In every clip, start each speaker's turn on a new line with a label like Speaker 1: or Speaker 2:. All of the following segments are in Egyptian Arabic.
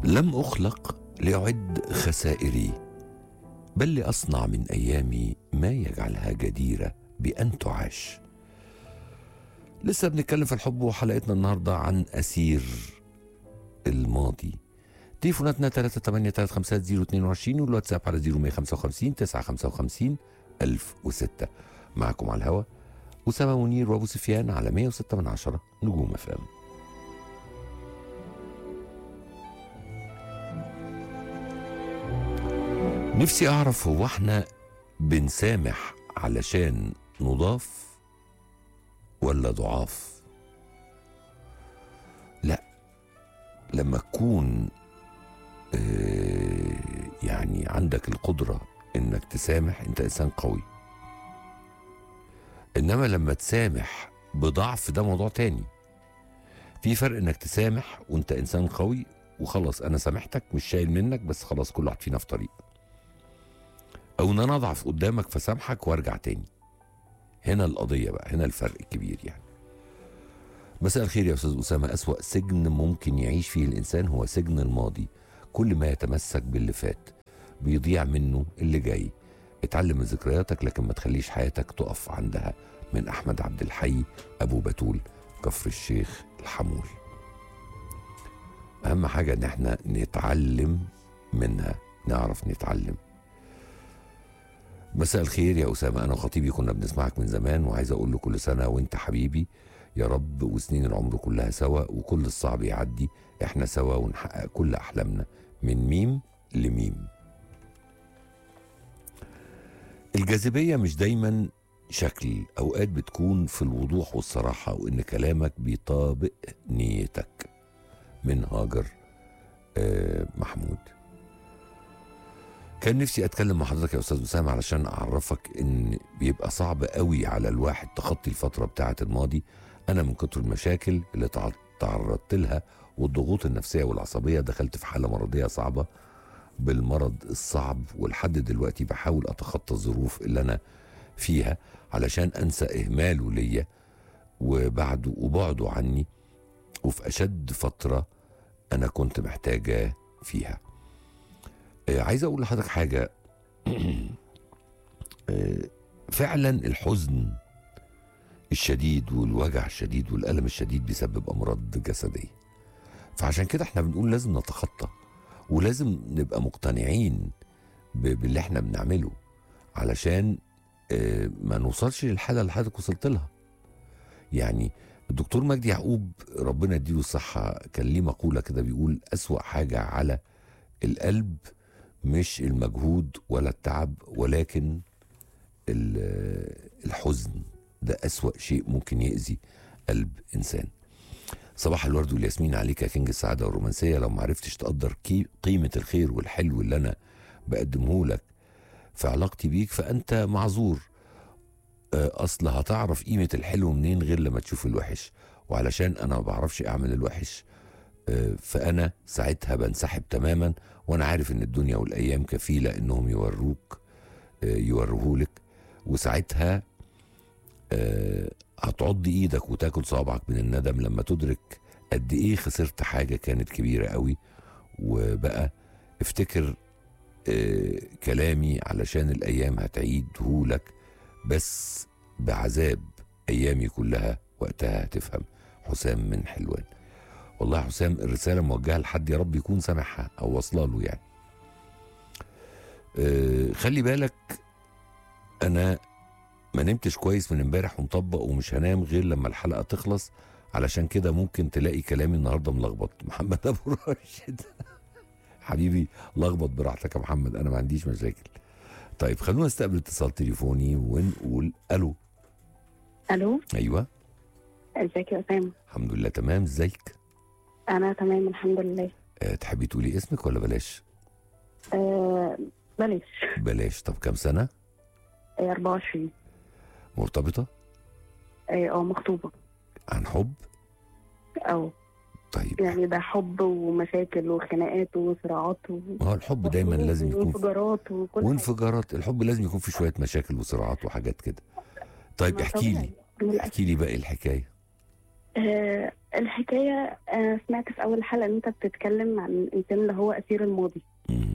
Speaker 1: لم أخلق لأعد خسائري بل لأصنع من أيامي ما يجعلها جديرة بأن تعاش لسه بنتكلم في الحب وحلقتنا النهاردة عن أسير الماضي تليفوناتنا 3835022 والواتساب على 0155 955 1006 معكم على الهوا أسامة منير وأبو سفيان على 106 من عشرة نجوم أفلام نفسي أعرف هو احنا بنسامح علشان نضاف ولا ضعاف لا لما تكون آه، يعني عندك القدرة انك تسامح انت انسان قوي انما لما تسامح بضعف ده موضوع تاني في فرق انك تسامح وانت انسان قوي وخلاص انا سامحتك مش شايل منك بس خلاص كل واحد فينا في طريق او ان انا اضعف قدامك فسامحك وارجع تاني هنا القضيه بقى هنا الفرق الكبير يعني مساء الخير يا استاذ اسامه اسوا سجن ممكن يعيش فيه الانسان هو سجن الماضي كل ما يتمسك باللي فات بيضيع منه اللي جاي اتعلم من ذكرياتك لكن ما تخليش حياتك تقف عندها من احمد عبد الحي ابو بتول كفر الشيخ الحمول اهم حاجه ان احنا نتعلم منها نعرف نتعلم مساء الخير يا أسامة أنا وخطيبي كنا بنسمعك من زمان وعايز أقول له كل سنة وأنت حبيبي يا رب وسنين العمر كلها سوا وكل الصعب يعدي إحنا سوا ونحقق كل أحلامنا من ميم لميم الجاذبية مش دايما شكل أوقات بتكون في الوضوح والصراحة وإن كلامك بيطابق نيتك من هاجر آه محمود كان نفسي اتكلم مع حضرتك يا استاذ اسامه علشان اعرفك ان بيبقى صعب قوي على الواحد تخطي الفتره بتاعه الماضي انا من كتر المشاكل اللي تع- تعرضت لها والضغوط النفسيه والعصبيه دخلت في حاله مرضيه صعبه بالمرض الصعب ولحد دلوقتي بحاول اتخطى الظروف اللي انا فيها علشان انسى اهماله ليا وبعده وبعده عني وفي اشد فتره انا كنت محتاجاه فيها آه، عايز اقول لحضرتك حاجه آه، فعلا الحزن الشديد والوجع الشديد والالم الشديد بيسبب امراض جسديه فعشان كده احنا بنقول لازم نتخطى ولازم نبقى مقتنعين ب- باللي احنا بنعمله علشان آه، ما نوصلش للحاله اللي حضرتك وصلت لها يعني الدكتور مجدي يعقوب ربنا يديله الصحه كان ليه مقوله كده بيقول اسوا حاجه على القلب مش المجهود ولا التعب ولكن ال- الحزن ده أسوأ شيء ممكن يأذي قلب إنسان صباح الورد والياسمين عليك يا كينج السعادة والرومانسية لو معرفتش تقدر كي- قيمة الخير والحلو اللي أنا بقدمه لك في علاقتي بيك فأنت معذور آه، أصل هتعرف قيمة الحلو منين غير لما تشوف الوحش وعلشان أنا ما بعرفش أعمل الوحش آه، فأنا ساعتها بنسحب تماما وانا عارف ان الدنيا والايام كفيله انهم يوروك آه، يوروهولك وساعتها آه، هتعض ايدك وتاكل صوابعك من الندم لما تدرك قد ايه خسرت حاجه كانت كبيره قوي وبقى افتكر آه، كلامي علشان الايام هتعيدهولك بس بعذاب ايامي كلها وقتها هتفهم حسام من حلوان والله يا حسام الرسالة موجهة لحد يا رب يكون سامعها أو واصلة له يعني. أه خلي بالك أنا ما نمتش كويس من امبارح ومطبق ومش هنام غير لما الحلقة تخلص علشان كده ممكن تلاقي كلامي النهارده ملخبط محمد أبو راشد حبيبي لخبط براحتك يا محمد أنا ما عنديش مشاكل. طيب خلونا نستقبل اتصال تليفوني ونقول ألو
Speaker 2: الو
Speaker 1: أيوه
Speaker 2: ازيك يا اسامه
Speaker 1: الحمد لله تمام ازيك؟
Speaker 2: انا تمام الحمد لله
Speaker 1: أه تحبي تقولي اسمك ولا بلاش؟
Speaker 2: أه بلاش
Speaker 1: بلاش طب كام سنة؟
Speaker 2: آه، 24
Speaker 1: مرتبطة؟
Speaker 2: اه آه، مخطوبه
Speaker 1: عن حب؟
Speaker 2: او
Speaker 1: طيب
Speaker 2: يعني ده حب ومشاكل وخناقات وصراعات و...
Speaker 1: ما هو الحب دايما لازم يكون في
Speaker 2: وانفجارات وكل حاجة.
Speaker 1: وانفجارات الحب لازم يكون في شويه مشاكل وصراعات وحاجات كده طيب
Speaker 2: ما
Speaker 1: احكي لي
Speaker 2: طبيعي. من الأسف.
Speaker 1: احكي لي باقي الحكايه
Speaker 2: آه الحكايه آه سمعت في اول حلقه ان انت بتتكلم عن الانسان اللي هو اسير الماضي
Speaker 1: مم.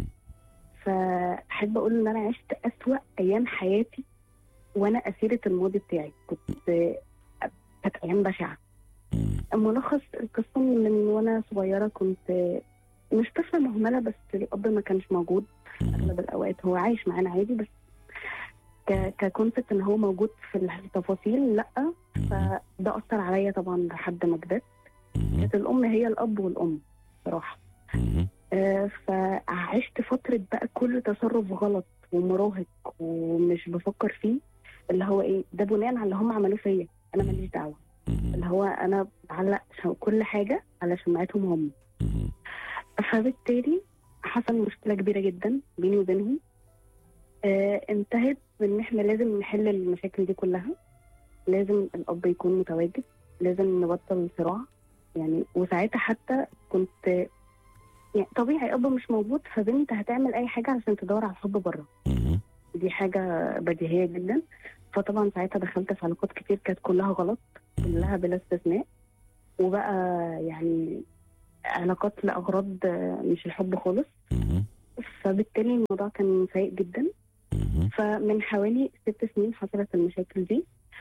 Speaker 2: فاحب اقول ان انا عشت اسوا ايام حياتي وانا اسيره الماضي بتاعي كنت آه، كانت ايام بشعه
Speaker 1: مم.
Speaker 2: ملخص القصه من وانا صغيره كنت آه، مش طفله مهمله بس الاب ما كانش موجود في اغلب الاوقات هو عايش معانا عادي بس ك- ككونسبت ان هو موجود في التفاصيل لا فده اثر عليا طبعا لحد ما كبرت
Speaker 1: مم.
Speaker 2: كانت الام هي الاب والام بصراحه
Speaker 1: مم.
Speaker 2: آه، فعشت فتره بقى كل تصرف غلط ومراهق ومش بفكر فيه اللي هو ايه ده بناء على اللي هم عملوه فيا انا ماليش دعوه
Speaker 1: مم.
Speaker 2: اللي هو انا بعلق ش- كل حاجه على شمعتهم هم
Speaker 1: مم.
Speaker 2: فبالتالي حصل مشكله كبيره جدا بيني وبينهم آه انتهت بان احنا لازم نحل المشاكل دي كلها لازم الاب يكون متواجد لازم نبطل صراع يعني وساعتها حتى كنت يعني طبيعي اب مش موجود فبنت هتعمل اي حاجه عشان تدور على الحب بره
Speaker 1: مم.
Speaker 2: دي حاجه بديهيه جدا فطبعا ساعتها دخلت في علاقات كتير كانت كلها غلط كلها بلا استثناء وبقى يعني علاقات لاغراض آه، مش الحب خالص
Speaker 1: مم.
Speaker 2: فبالتالي الموضوع كان سيء جدا
Speaker 1: مم.
Speaker 2: فمن حوالي ست سنين حصلت المشاكل دي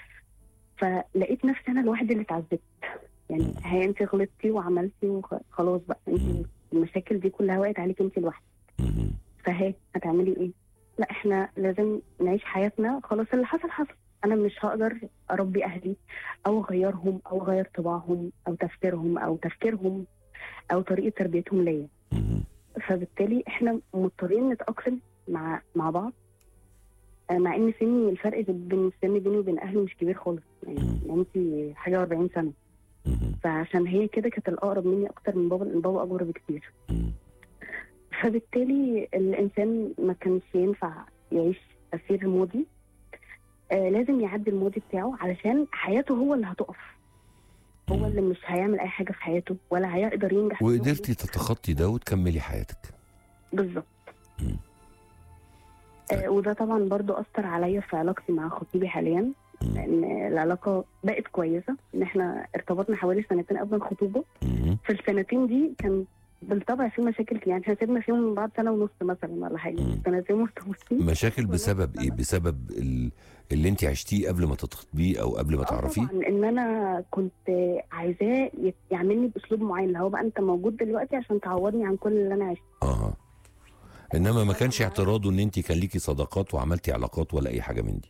Speaker 2: فلقيت نفسي انا الواحده اللي اتعذبت يعني هي انت غلطتي وعملتي وخلاص بقى انت المشاكل دي كلها وقعت عليك انت لوحدك
Speaker 1: مم.
Speaker 2: فهي هتعملي ايه؟ لا احنا لازم نعيش حياتنا خلاص اللي حصل حصل انا مش هقدر اربي اهلي او اغيرهم او اغير طباعهم او تفكيرهم او تفكيرهم او طريقه تربيتهم ليا
Speaker 1: مم.
Speaker 2: فبالتالي احنا مضطرين نتاقلم مع مع بعض آه، مع ان سني الفرق بين السن بيني وبين اهلي مش كبير خالص يعني مامتي حاجه و40 سنه
Speaker 1: مم.
Speaker 2: فعشان هي كده كانت الاقرب مني اكتر من بابا لان بابا اكبر بكتير
Speaker 1: مم.
Speaker 2: فبالتالي الانسان ما كانش ينفع يعيش اسير الماضي آه لازم يعدي الماضي بتاعه علشان حياته هو اللي هتقف هو اللي مش هيعمل اي حاجه في حياته ولا هيقدر ينجح في
Speaker 1: وقدرتي تتخطي ده وتكملي حياتك
Speaker 2: بالظبط
Speaker 1: مم.
Speaker 2: آه وده طبعا برضو اثر عليا في علاقتي مع خطيبي حاليا
Speaker 1: مم.
Speaker 2: لان العلاقه بقت كويسه ان احنا ارتبطنا حوالي سنتين قبل الخطوبه
Speaker 1: مم.
Speaker 2: في السنتين دي كان بالطبع في مشاكل يعني احنا سيبنا فيهم من بعد سنه ونص مثلا ولا حاجه
Speaker 1: مم.
Speaker 2: سنتين مرتبطين
Speaker 1: مشاكل بسبب ايه بسبب ال... اللي انت عشتيه قبل ما تتخطبيه او قبل ما
Speaker 2: آه
Speaker 1: تعرفيه
Speaker 2: طبعا ان انا كنت عايزاه يت- يعملني باسلوب معين اللي هو بقى انت موجود دلوقتي عشان تعوضني عن كل اللي انا عشته
Speaker 1: اه انما ما كانش اعتراضه ان انت كان ليكي صداقات وعملتي علاقات ولا اي حاجه من دي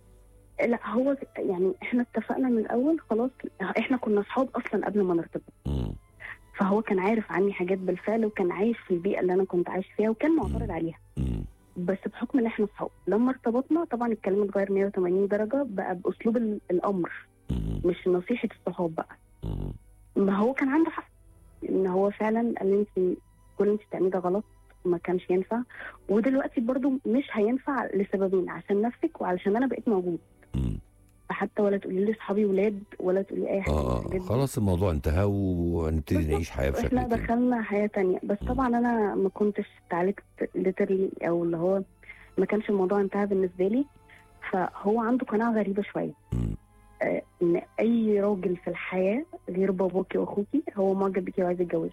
Speaker 2: لا هو يعني احنا اتفقنا من الاول خلاص احنا كنا اصحاب اصلا قبل ما نرتبط
Speaker 1: مم.
Speaker 2: فهو كان عارف عني حاجات بالفعل وكان عايش في البيئه اللي انا كنت عايش فيها وكان معترض عليها
Speaker 1: مم.
Speaker 2: بس بحكم ان احنا اصحاب لما ارتبطنا طبعا الكلام اتغير 180 درجه بقى باسلوب ال- الامر
Speaker 1: مم.
Speaker 2: مش نصيحه الصحاب بقى
Speaker 1: مم.
Speaker 2: ما هو كان عنده حق ان هو فعلا قال لي انت كل اللي انت بتعمليه ده غلط ما كانش ينفع ودلوقتي برضو مش هينفع لسببين عشان نفسك وعلشان انا بقيت موجود
Speaker 1: مم.
Speaker 2: فحتى ولا تقولي لي اصحابي ولاد ولا تقولي اي حاجه من
Speaker 1: اه
Speaker 2: الحاجات دي.
Speaker 1: خلاص الموضوع انتهى وهنبتدي
Speaker 2: بالظبط.
Speaker 1: نعيش حياه بشكل
Speaker 2: احنا
Speaker 1: تاني
Speaker 2: دخلنا حياه تانية بس
Speaker 1: مم.
Speaker 2: طبعا انا ما كنتش اتعالجت ليترلي او اللي هو ما كانش الموضوع انتهى بالنسبه لي فهو عنده قناعه غريبه شويه
Speaker 1: مم.
Speaker 2: آه، ان اي راجل في الحياه غير باباكي واخوكي هو معجب بيكي وعايز يتجوزك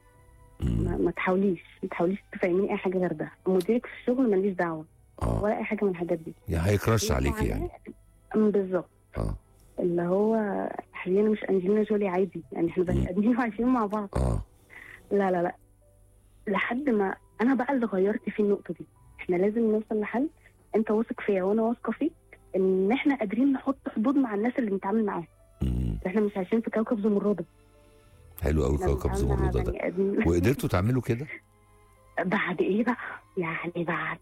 Speaker 1: مم.
Speaker 2: ما, ما تحاوليش ما تحاوليش تفهميني اي حاجه غير ده مديرك في الشغل ماليش دعوه
Speaker 1: اه
Speaker 2: ولا اي حاجه من الحاجات دي
Speaker 1: يعني هيكرش عليكي يعني
Speaker 2: أم بالظبط
Speaker 1: اه
Speaker 2: اللي هو حاليا أنا مش انجلينا جولي عادي يعني احنا بني ادمين وعايشين مع بعض
Speaker 1: اه
Speaker 2: لا لا لا لحد ما انا بقى اللي غيرت في النقطه دي احنا لازم نوصل لحل انت واثق فيا وانا واثقه فيك ان احنا قادرين نحط حدود مع الناس اللي بنتعامل معاها
Speaker 1: مم.
Speaker 2: احنا مش عايشين في كوكب زمرده
Speaker 1: حلو قوي
Speaker 2: احنا
Speaker 1: كوكب
Speaker 2: بنتعامل مع
Speaker 1: زمرد ده
Speaker 2: بني آدمين.
Speaker 1: وقدرتوا تعملوا كده
Speaker 2: بعد ايه بقى يعني بعد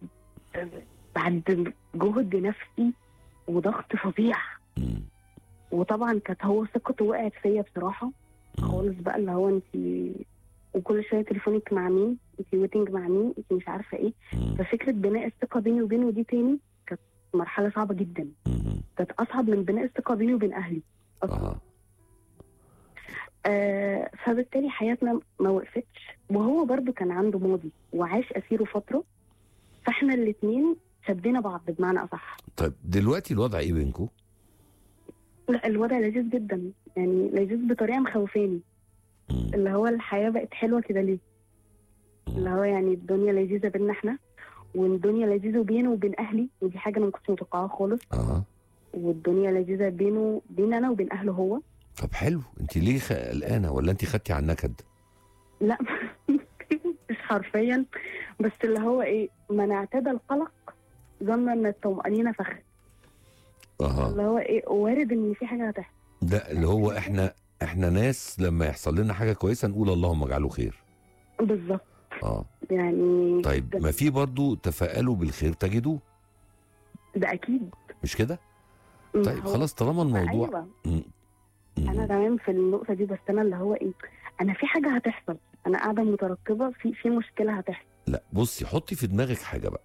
Speaker 2: بعد جهد نفسي وضغط فظيع
Speaker 1: مم.
Speaker 2: وطبعا كانت هو ثقته وقعت فيا بصراحه
Speaker 1: مم.
Speaker 2: خالص بقى اللي هو انت وكل شويه تليفونك مع مين انت ويتنج مع مين انت مش عارفه ايه
Speaker 1: مم.
Speaker 2: ففكره بناء الثقه بيني وبينه دي تاني كانت مرحله صعبه جدا
Speaker 1: مم.
Speaker 2: كانت اصعب من بناء الثقه بيني وبين اهلي اصلا
Speaker 1: اه
Speaker 2: آه فبالتالي حياتنا ما وقفتش وهو برضو كان عنده ماضي وعاش اسيره فتره فاحنا الاثنين شدينا بعض بمعنى اصح
Speaker 1: طيب دلوقتي الوضع ايه بينكم؟
Speaker 2: لا الوضع لذيذ جدا يعني لذيذ بطريقه مخوفاني
Speaker 1: مم.
Speaker 2: اللي هو الحياه بقت حلوه كده ليه اللي
Speaker 1: مم.
Speaker 2: هو يعني الدنيا لذيذه بينا احنا والدنيا لذيذه بينه وبين اهلي ودي حاجه انا ما كنتش متوقعاها خالص
Speaker 1: اه
Speaker 2: والدنيا لذيذه بينه بين انا وبين اهله هو
Speaker 1: طب حلو انت ليه خ- قلقانه ولا انت خدتي على النكد
Speaker 2: لا مش حرفيا بس اللي هو ايه من اعتدى القلق ظن ان الطمأنينة فخ
Speaker 1: اها
Speaker 2: اللي هو ايه وارد ان في حاجه هتحصل
Speaker 1: ده اللي هو احنا احنا ناس لما يحصل لنا حاجه كويسه نقول اللهم اجعله خير
Speaker 2: بالظبط
Speaker 1: اه
Speaker 2: يعني
Speaker 1: طيب
Speaker 2: ده,
Speaker 1: ما في برضو تفاءلوا بالخير تجدوه
Speaker 2: ده اكيد
Speaker 1: مش كده
Speaker 2: م،
Speaker 1: طيب
Speaker 2: هو-
Speaker 1: خلاص طالما الموضوع
Speaker 2: ايوه
Speaker 1: مم. مم.
Speaker 2: انا تمام في النقطه دي بس انا اللي هو ايه انا في حاجه هتحصل انا قاعده مترقبه في في مشكله هتحصل
Speaker 1: لا بصي حطي في دماغك حاجه بقى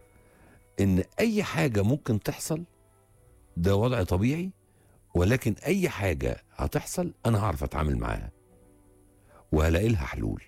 Speaker 1: ان اي حاجه ممكن تحصل ده وضع طبيعي ولكن اي حاجه هتحصل انا هعرف اتعامل معاها وهلاقي لها حلول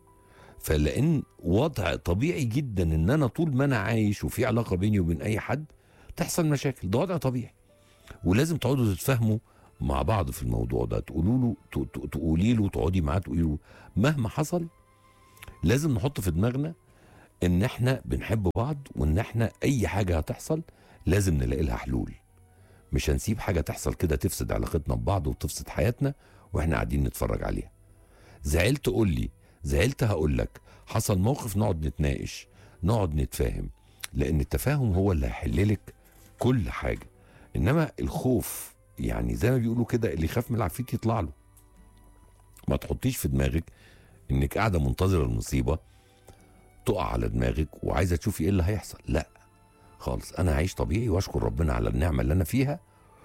Speaker 1: فلان وضع طبيعي جدا ان انا طول ما انا عايش وفي علاقه بيني وبين اي حد تحصل مشاكل ده وضع طبيعي ولازم تقعدوا تتفاهموا مع بعض في الموضوع ده تقولوا له ت- ت- تقولي له تقعدي معاه تقولي له مهما حصل لازم نحط في دماغنا ان احنا بنحب بعض وان احنا اي حاجه هتحصل لازم نلاقي لها حلول مش هنسيب حاجه تحصل كده تفسد علاقتنا ببعض وتفسد حياتنا واحنا قاعدين نتفرج عليها زعلت قول لي زعلت هقول لك حصل موقف نقعد نتناقش نقعد نتفاهم لان التفاهم هو اللي هيحل لك كل حاجه انما الخوف يعني زي ما بيقولوا كده اللي يخاف من العفريت يطلع له ما تحطيش في دماغك انك قاعده منتظره المصيبه تقع على دماغك وعايزه تشوفي ايه اللي هيحصل لا خالص انا عايش طبيعي واشكر ربنا على النعمه اللي انا فيها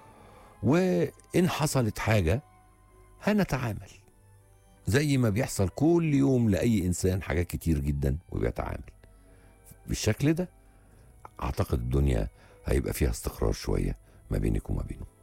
Speaker 1: وان حصلت حاجه هنتعامل زي ما بيحصل كل يوم لاي انسان حاجات كتير جدا وبيتعامل بالشكل ده اعتقد الدنيا هيبقى فيها استقرار شويه ما بينك وما بينه